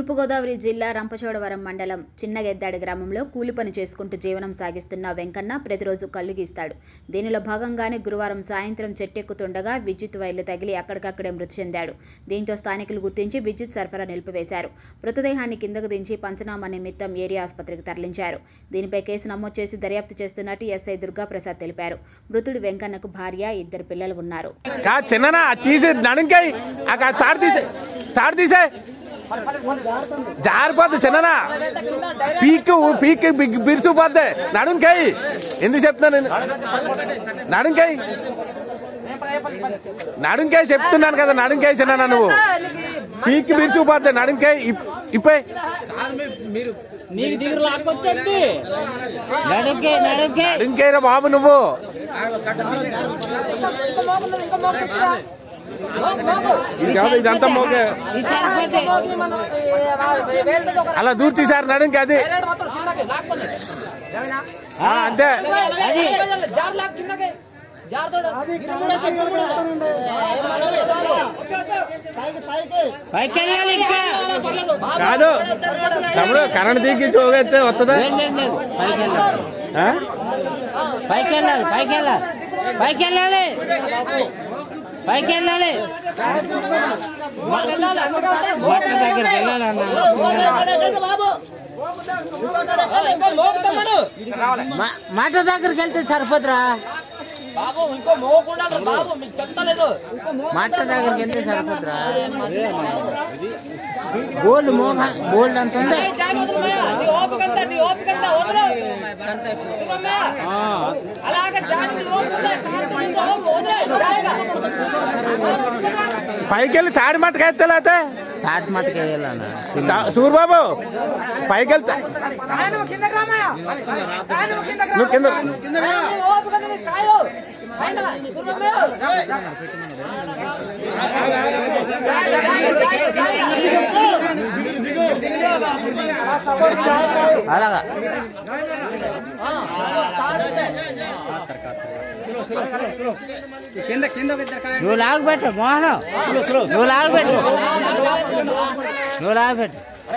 తూర్పుగోదావరి జిల్లా రంపచోడవరం మండలం చిన్నగెద్దాడి గ్రామంలో కూలి పని చేసుకుంటూ జీవనం సాగిస్తున్న వెంకన్న ప్రతిరోజు కళ్ళు గీస్తాడు దీనిలో భాగంగానే గురువారం సాయంత్రం చెట్టెక్కుతుండగా విద్యుత్ వైర్లు తగిలి అక్కడికక్కడే మృతి చెందాడు దీంతో స్థానికులు గుర్తించి విద్యుత్ సరఫరా నిలిపివేశారు మృతదేహాన్ని కిందకు దించి పంచనామా నిమిత్తం ఏరియా ఆసుపత్రికి తరలించారు దీనిపై కేసు నమోదు చేసి దర్యాప్తు చేస్తున్నట్టు ఎస్ఐ దుర్గాప్రసాద్ తెలిపారు మృతుడు వెంకన్నకు భార్య ఇద్దరు పిల్లలు ఉన్నారు కా చిన్ననా తీసి నడుంకాయ ఆ తాడు తీసే తాడు తీసే జారిపోద్ది చిన్ననా పీక్ పీక్ బిరుసుపోద్ది నడుంకాయ ఎందుకు చెప్తున్నా నేను నడుంకాయ నడుంకాయ చెప్తున్నాను కదా నడుంకాయ చిన్ననా నువ్వు పీక్ బిరుసుపోద్ది నడుంకాయ ఇప్పే నీకు దిగురు లాక్కొచ్చింది నడుకే నడుకే నడుంకాయరా బాబు నువ్వు ఇది కాదు ఇదంతా మోగే ఇది సరిపోతే అలా దూర్చేసారు నడుంకి అది ఆ, అంతే అది పైకి వెళ్ళాలి ఇంకా కాదు తమ్ముడు కరెంట్ దిగి చూగైతే వస్తుందా లేదు, లేదు, లేదు. పైకి వెళ్ళాలి ఆ? పైకి వెళ్ళాలి పైకి వెళ్ళాలి పైకి వెళ్ళాలి పైకి వెళ్ళాలి వాటర్ దగ్గరికి వెళ్ళాలన్నా మా- మాట దగ్గరికి వెళ్తే సరిపోతురా బాబు ఇంకో మోకుండా బాబు మీకు చెప్తలేదు మాట దగ్గరికి వెళ్తే సరిపోతురా బోల్డ్ మోగ బోల్డ్ అంత ఉంది నీ ఓపిక ఎంత? నీ ఓపిక ఎంత? వదలు. అలాగే జాగ్రత్త, నీ ఓపిక ఎంత? కాంతి నిండు ఓపిక, వదిలేయ్, జాగ్రత్త. పైకి వెళ్ళి తాడి మట్టకి ఎత్తే లేతే తాటి మట్టుకు వెళ్ళాలన్నా సూర్బాబు పైకి వెళ్తా నువ్వు కింద నీ ఓపిక ఎంత? నీ కాయలు. పైన, సుర్రమ్మ. అలాగా నువ్వు లాగబెట్టు మోహన్ నువ్వు లాగబెట్టు నువ్వు లాగబెట్టు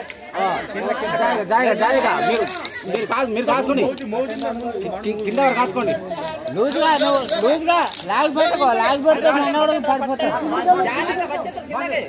లూజ్గా నువ్వు లూజ్గా లాగబెట్టుకో లాగబెడితే మనోడు పడిపోతాడు జాగ్రత్త, వచ్చేస్తారు కిందకి.